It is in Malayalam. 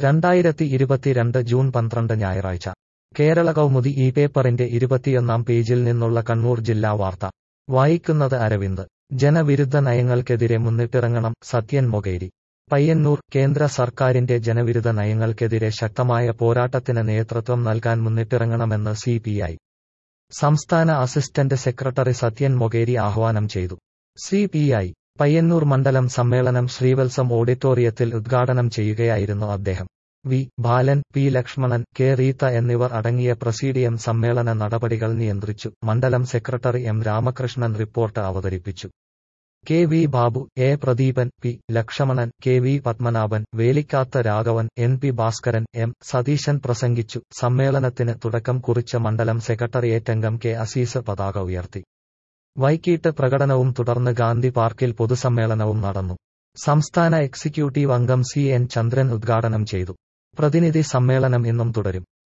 രണ്ടായിരത്തി ഇരുപത്തിരണ്ട് ജൂൺ പന്ത്രണ്ട് ഞായറാഴ്ച കേരള കൗമുദി ഈ പേപ്പറിന്റെ ഇരുപത്തിയൊന്നാം പേജിൽ നിന്നുള്ള കണ്ണൂർ ജില്ലാ വാർത്ത വായിക്കുന്നത് അരവിന്ദ് ജനവിരുദ്ധ നയങ്ങൾക്കെതിരെ മുന്നിട്ടിറങ്ങണം സത്യൻ മൊകേരി പയ്യന്നൂർ കേന്ദ്ര സർക്കാരിന്റെ ജനവിരുദ്ധ നയങ്ങൾക്കെതിരെ ശക്തമായ പോരാട്ടത്തിന് നേതൃത്വം നൽകാൻ മുന്നിട്ടിറങ്ങണമെന്ന് സിപിഐ സംസ്ഥാന അസിസ്റ്റന്റ് സെക്രട്ടറി സത്യൻ മൊകേരി ആഹ്വാനം ചെയ്തു സിപിഐ പയ്യന്നൂർ മണ്ഡലം സമ്മേളനം ശ്രീവത്സം ഓഡിറ്റോറിയത്തിൽ ഉദ്ഘാടനം ചെയ്യുകയായിരുന്നു അദ്ദേഹം V Balan P Lakshmanan K Reetha എന്നിവർ അടങ്ങിയ പ്രസീഡിയം സമ്മേളന നടപടികൾ നിയന്ത്രിച്ചു മണ്ഡലം സെക്രട്ടറി എം രാമകൃഷ്ണൻ റിപ്പോർട്ട് അവതരിപ്പിച്ചു K V Babu A Pradeepan P Lakshmanan K V Padmanabhan Velikkatha Raghavan N P Bhaskaran M Satheesan പ്രസംഗിച്ചു സമ്മേളനത്തിന് തുടക്കം കുറിച്ച മണ്ഡലം സെക്രട്ടറിയേറ്റ് അംഗം കെ അസീസ് പതാക ഉയർത്തി വൈകിട്ട് പ്രകടനവും തുടർന്ന് ഗാന്ധി പാർക്കിൽ പൊതുസമ്മേളനവും നടന്നു സംസ്ഥാന എക്സിക്യൂട്ടീവ് അംഗം സി എൻ ചന്ദ്രൻ ഉദ്ഘാടനം ചെയ്തു പ്രതിനിധി സമ്മേളനം ഇന്നും തുടരും